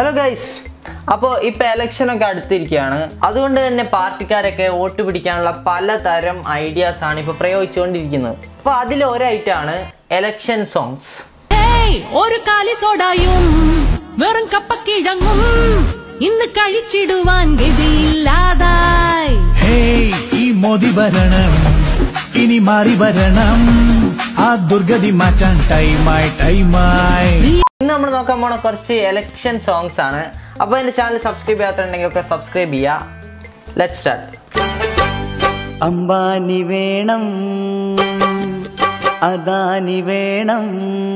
hello guys അപ്പോൾ ഇപ്പോൾ എലക്ഷനൊക്കെ അടുത്തിരിക്കുകയാണ് അതുകൊണ്ട് തന്നെ പാർട്ടിക്കാരൊക്കെ വോട്ട് പിടിക്കാനുള്ള പലതരം ഐഡിയാസ് ആണ് ഇപ്പോൾ പ്രയോഗിച്ചുകൊണ്ടിരിക്കുന്നത് അപ്പോൾ അതിൽ ഒരൈറ്റാണ് എലക്ഷൻ സോങ്സ് ഹേയ്, ഒരു കാലി സോഡായും വെറും കപ്പക്കിഴങ്ങും ഇന്ന് കഴിച്ചിടുവാൻ ഗതിയില്ലാതായി ഹേയ് ഈ മോദി ഭരണം ഇനി മാറി വരണം ആ ദുർഗതി മാറ്റാൻ ടൈമായി ടൈമായി ഇന്ന് നമ്മൾ നോക്കാൻ പോണ കുറച്ച് എലക്ഷൻ സോങ്സ് ആണ് അപ്പോൾ എൻ്റെ ചാനൽ സബ്സ്ക്രൈബ് ചെയ്യാത്തുണ്ടെങ്കിൽ ഒക്കെ സബ്സ്ക്രൈബ് ചെയ്യുക ലെറ്റ് സ്റ്റാർട്ട് അംബാനി വേണം അദാനി വേണം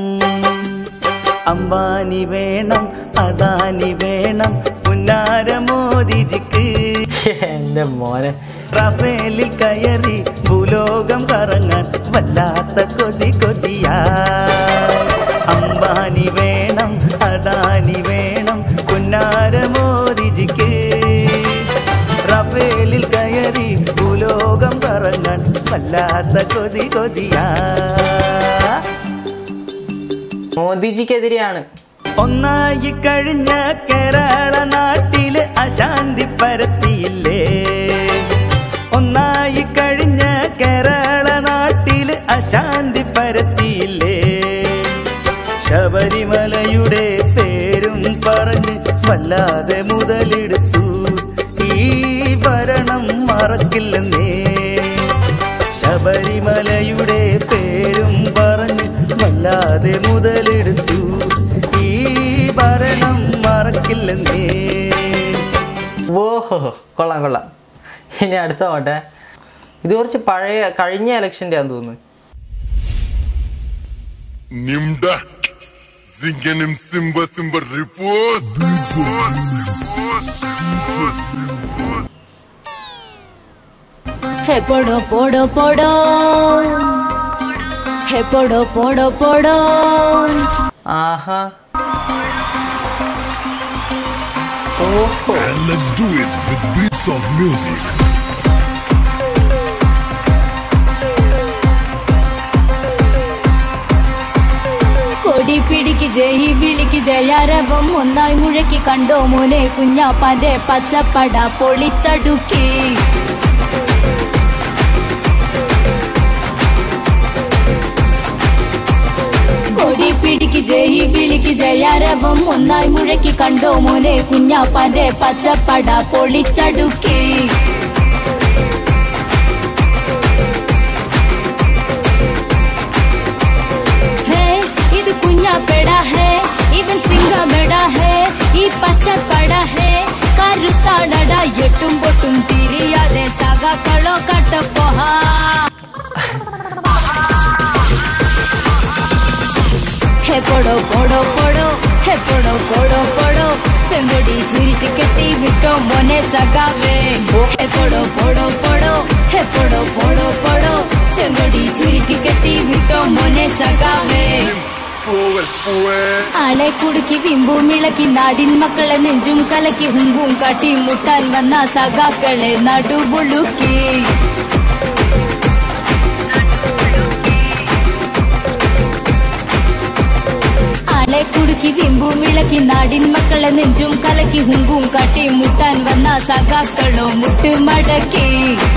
അംബാനി വേണം അദാനി വേണം പുന്നാര മോദിജിക്ക് എൻ്റെ മോനെ റഫേലിൽ കയറി ഭൂലോകം കറങ്ങാൻ വല്ലാത്ത കൊതി കൊതിയാ അംബാനി വേണം അദാനി വേണം പുന്നാര മോദിജിക്ക് റഫേലിൽ കയറി ഭൂലോകം കറങ്ങാൻ വല്ലാത്ത കൊതി കൊതിയാ മോദിജിക്കെതിരെയാണ് ഒന്നായി കഴിഞ്ഞ കേരള നാട്ടില് അശാന്തി പരത്തിയില്ലേ ഒന്നായി കഴിഞ്ഞ കേരള നാട്ടില് അശാന്തി പരത്തിയില്ലേ ശബരിമലയുടെ പേരും പറഞ്ഞ് വല്ലാതെ മുതലെടുത്തു ഈ ഭരണം മറക്കില്ലെന്നേ ശബരിമലയുടെ പേരും പറഞ്ഞ് വല്ലാതെ മുതലെടുത്തു ഈ ഭരണം മറക്കില്ലെന്നേ ഓഹോ കൊള്ളാം കൊള്ളാം ഇനി അടുത്ത പോട്ടെ ഇത് കുറച്ച് പഴയ കഴിഞ്ഞ ഇലക്ഷൻ്റെ ആണെന്ന് തോന്നുന്നു Nimda Zingenim Simba Simba Repose ഹേ പോടോ പോടോ പോടോ ഹേ പോടോ പോടോ പോടോ ആഹാ ഓഹോ And let's do it with beats of music കൊടി പിടിക്ക് ജയി വിളിക്ക് ജയാരവം ഒന്നായി മുഴക്കി കണ്ടോ മോനെ കുഞ്ഞാപ്പാന്റെ പച്ചപ്പട പൊളിച്ചടുക്കി കൊടി പിടിക്ക് ജയി വിളിക്ക് ജയാരവം ഒന്നായി മുഴക്കി കണ്ടോ മോനെ കുഞ്ഞാപ്പാന്റെ പച്ചപ്പട പൊളിച്ചടുക്കി ഹേ ഇത് കുഞ്ഞാപ്പെട ഹേ ഇവൻ സിംഗമെട ഹേ ഈ പച്ചപ്പട ഹേ കരുത്താടട എട്ടും പൊട്ടും തിരിയാതെ സഖാക്കളോ കട്ടപ്പോഹാ ഹേ പൊടോ പൊടോ പൊടോ ഹേ പൊടോ പൊടോ പൊടോ ചെങ്കൊടി ചുരുട്ടി കെട്ടി വിട്ടോ മോനെ സഖാവേ ഹേ പൊടോ പൊടോ പൊടോ ഹേ പൊടോ പൊടോ പൊടോ ചെങ്കൊടി ചുരുട്ടി കെട്ടി വിട്ടോ മോനെ സഖാവേ Poel Poel ആളെ കുടുക്കി വിമ്പും ഇളക്കി നാടിൻ മക്കളെ നെഞ്ചും കലക്കി ഹുങ്കും കാട്ടി മുട്ടാൻ വന്ന സഖാക്കളെ നടുപുളുക്കി ആളെ കുടുക്കി വിമ്പും ഇളക്കി നാടിൻ മക്കളെ നെഞ്ചും കലക്കി ഹുങ്കും കാട്ടി മുട്ടാൻ വന്ന സഖാക്കളോ മുട്ട് മടക്കി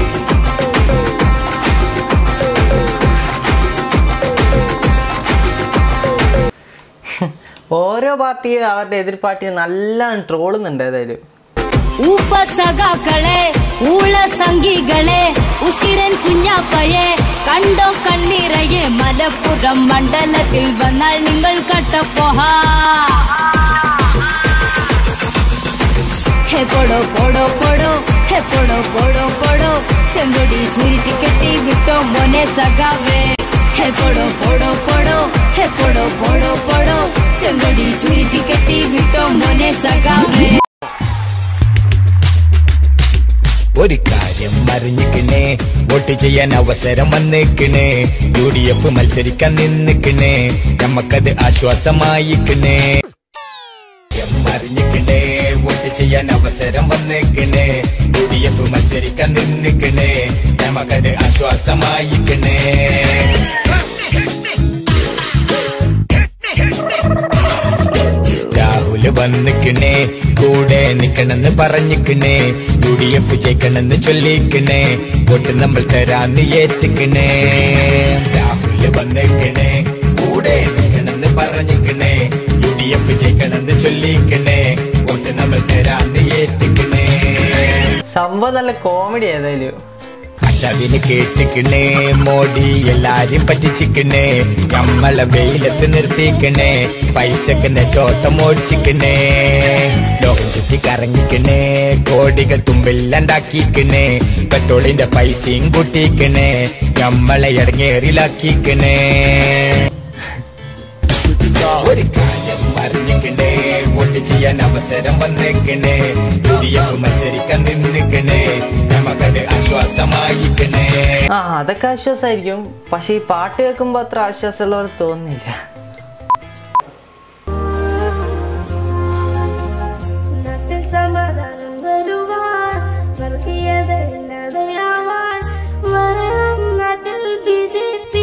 ഓരോ പാർട്ടിയും അവരുടെ എതിർ പാർട്ടിയെ നല്ല ട്രോളുന്നുണ്ട് ഏതായാലും ഉപസഖാക്കളെ ഊള സംഘികളെ ഉശിരൻ കുഞ്ഞാപ്പയെ കണ്ടോ കണ്ണീരയെ മലപ്പുറം മണ്ഡലത്തിൽ വന്നാൽ നിങ്ങൾ കട്ടപ്പോഹാ ഹേ പൊടോ പൊടോ പൊടോ ഹേ പൊടോ പൊടോ പൊടോ ചെങ്കൊടി ചുരുട്ടി കെട്ടി വിട്ടോ മോനെ സഖാവേ ഹേ പൊടോ പൊടോ പൊടോ ഹേ പൊടോ പൊടോ പൊടോ ചെങ്കൊടി ചുരുട്ടി കെട്ടി വിട്ടോ മോനെ സഖാവേ ഒരു കാര്യം അറിഞ്ഞിക്കണേ വോട്ട് ചെയ്യാൻ അവസരം വന്നിക്കണേ യു ഡി എഫ് മത്സരിക്കാൻ നിന്നിക്കണേ നമ്മക്കത് ആശ്വാസമായിക്കണേ അറിഞ്ഞിക്കണേ വോട്ട് ചെയ്യാൻ അവസരം വന്നിക്കണേ യു ഡി എഫ് മത്സരിക്കാൻ നിന്നിക്കണേ നമുക്കത് ആശ്വാസമായിക്കണേ രാഹുൽ രാഹുല് വന്നിക്കണേ കൂടെ നിക്കണെന്ന് പറഞ്ഞിക്കണേ യു ഡി എഫ് ജയിക്കണെന്ന് ചൊല്ലിക്കണേ വോട്ട് നമ്മൾ തരാന്ന് ഏറ്റിക്കണേ രാഹുല് വന്നിക്കണേ കൂടെ നിക്കണെന്ന് പറഞ്ഞിക്കണേ യു ഡി എഫ് ജയിക്കണെന്ന് ചൊല്ലിക്കണേ വോട്ട് നമ്മൾ തരാന്ന് ഏറ്റിക്കണേ സംഭവം നല്ല കോമഡി ഏതായാലും അശാവിന് കേട്ടിക്കണേ മോഡി എല്ലാരും പറ്റിച്ചിക്കണേ നമ്മളെ വെയിലത്ത് നിർത്തിക്കണേ പൈസക്ക് നെറ്റോട്ടം ഓടിച്ചിക്കണേ ലോകം ചുറ്റി കറങ്ങിക്കണേ കോടികൾ തുമ്പില്ലാണ്ടാക്കിക്കണേ പെട്രോളിന്റെ പൈസയും കൂട്ടിക്കണേ നമ്മളെ ഇടങ്ങേറിലാക്കിക്കണേ ഒരു കാര്യം പറഞ്ഞിക്കണേ വോട്ട് ചെയ്യാൻ അവസരം വന്നേക്കണേ യു ഡി എഫ് മത്സരിക്കാൻ നിന്നിക്കണേ നമുക്കത് ആശ്വാസമായിക്കണേ ആ അതൊക്കെ ആശ്വാസമായിരിക്കും പക്ഷെ ഈ പാട്ട് കേൾക്കുമ്പോൾ അത്ര ആശ്വാസമുള്ള പോലെ തോന്നുന്നില്ല നാട്ടിൽ സമാധാനം വരുവാൻ വർഗീയതയില്ലാതെയാവാൻ വരണം നാട്ടിൽ ബി ജെ പി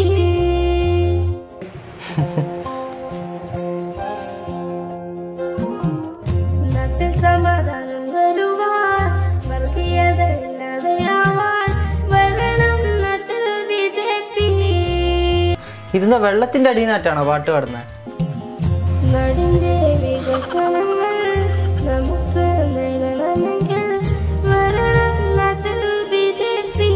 നാട്ടിൽ സമാധാനം വരുവാൻ വർഗീയതയില്ലാതെയാവാൻ വരണം നാട്ടിൽ ബി ജെ പി ഇതെന്താ വെള്ളത്തിന്റെ അടിയിൽ നിന്നായിട്ടാണോ പാട്ട് പാടുന്നത് നാടിന്റെ വികസനങ്ങൾ നമുക്ക് നേടണമെങ്കിൽ വരണം നാട്ടിൽ ബി ജെ പി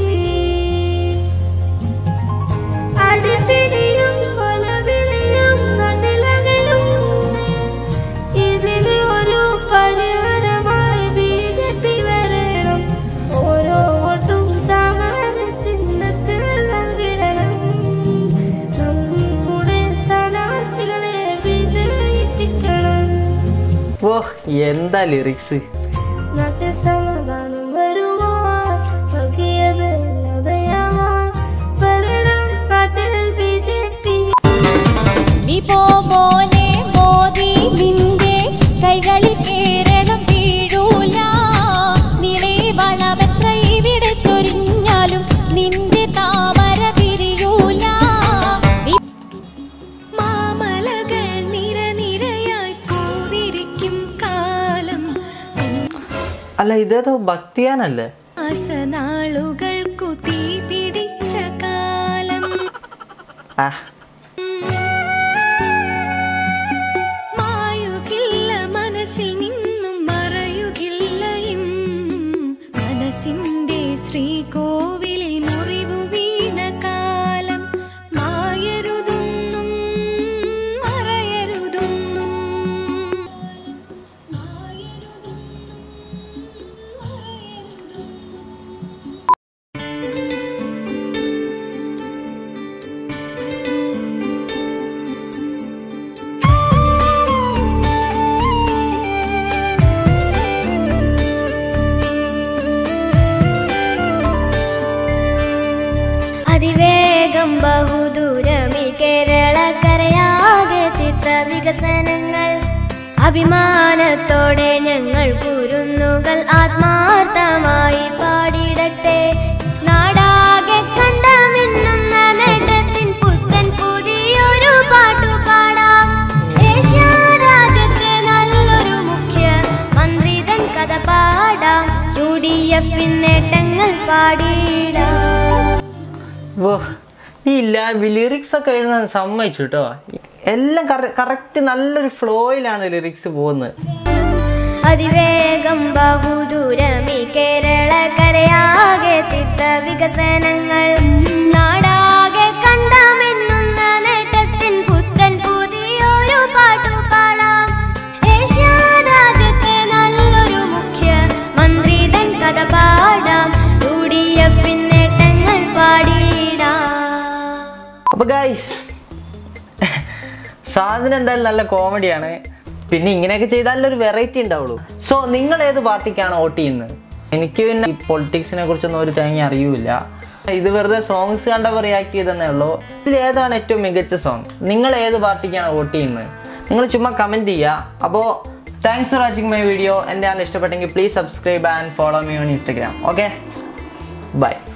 അടിപിടിയും കൊലവിളിയും നാട്ടിലകലും ഇതിന് ഒരു പരിഹാരമായി ബി ജെ പി വരണം ഓരോ വോട്ടും താമര ചിഹ്നത്തിൽ നൽകിടണം നമ്മുടെ സ്ഥാനാർത്ഥികളെ വിജയിപ്പിക്കണം ഓ എന്താ ലിറിക്സ് നാട്ടിൽ സമാധാനം വരുവാൻ വർഗീയതയില്ലാതെയാവാൻ വരണം നാട്ടിൽ ബി ജെ പി നീ പോ മോനെ മോദി നിന്റെ കൈകളിൽ കേരളം വീഴൂല നീളെ വളമെത്ര ഇവിടെ ചൊരിഞ്ഞാലും നിന്റെ താമര പിരിയൂല നീ മാമലകൾ നിരനിരയായി പൂവിരിക്കും കാലം അല്ല ഇതേതോ ഭക്തിയാനല്ലേ ആസനാളുകൾക്കു തീ പിടിച്ച കാലം ആ മായുകില്ല മനസ്സിൽ നിന്നും മറയുകില്ല എന്നും മനസ്സിന്റെ ശ്രീകോവിലിൽ മുറിവു വീണ കാലം മായരുതൊന്നും മറയരുതൊന്നും അതിവേഗം ബഹുദൂരമി കേരളക്കരയാകെ തിത്ത വികസനങ്ങൾ അഭിമാനത്തോടെ ഞങ്ങൾ കുരുന്നുകൾ ആത്മാർത്ഥമായി പാടിടട്ടെ നാടാകെ കണ്ടമിന്നുന്ന നേട്ടത്തിൻ പുത്തൻ പുതിയൊരു പാട്ടു പാടാം ഏഷ്യാരാജ്യത്തെ നല്ലൊരു മുഖ്യ മന്ത്രി തൻ കഥ പാടാം യു ഡി എഫിൻ നേട്ടങ്ങൾ പാടിയിടാം ഓ ഈ ലിറിക്സ് ഒക്കെ എഴുതാൻ സമ്മതിച്ചു കേട്ടോ എല്ലാം കറക്റ്റ് നല്ലൊരു ഫ്ലോയിലാണ് ലിറിക്സ് പോകുന്നത് അതിവേഗം ബഹുദൂരമി കേരളക്കരയാകെ തീർത്ത വികസനങ്ങൾ നാടാകെ കണ്ടമെന്നുന്ന നേട്ടത്തിൻ പുത്തൻ പുതിയൊരു പാട്ടു പാടാം ഏഷ്യാരാജ്യത്തെ നല്ലൊരു മുഖ്യ മന്ത്രി തൻ കഥ പാടാം യു ഡി എഫിൻ നേട്ടങ്ങൾ പാടിയിടാം അപ്പൊ ഗൈസ് സാധനം എന്തായാലും നല്ല കോമഡിയാണ് പിന്നെ ഇങ്ങനെയൊക്കെ ചെയ്താലേ ഒരു വെറൈറ്റി ഉണ്ടാവുള്ളൂ സോ നിങ്ങൾ ഏത് പാർട്ടിക്കാണ് വോട്ട് ചെയ്യുന്നത് എനിക്ക് പിന്നെ ഈ പൊളിറ്റിക്സിനെ കുറിച്ചൊന്നും ഒരു തേങ്ങ അറിയൂല ഇത് വെറുതെ സോങ്സ് കണ്ടപ്പോൾ റിയാക്ട് ചെയ്തെന്നേ ഉള്ളൂ ഇതിൽ ഏതാണ് ഏറ്റവും മികച്ച സോങ് നിങ്ങൾ ഏത് പാർട്ടിക്കാണ് വോട്ട് ചെയ്യുന്നത് നിങ്ങൾ ചുമ്മാ കമൻറ്റ് ചെയ്യുക അപ്പോൾ thanks for watching my video എൻ്റെ ആണ് ഇഷ്ടപ്പെട്ടെങ്കിൽ please subscribe and follow me on Instagram okay by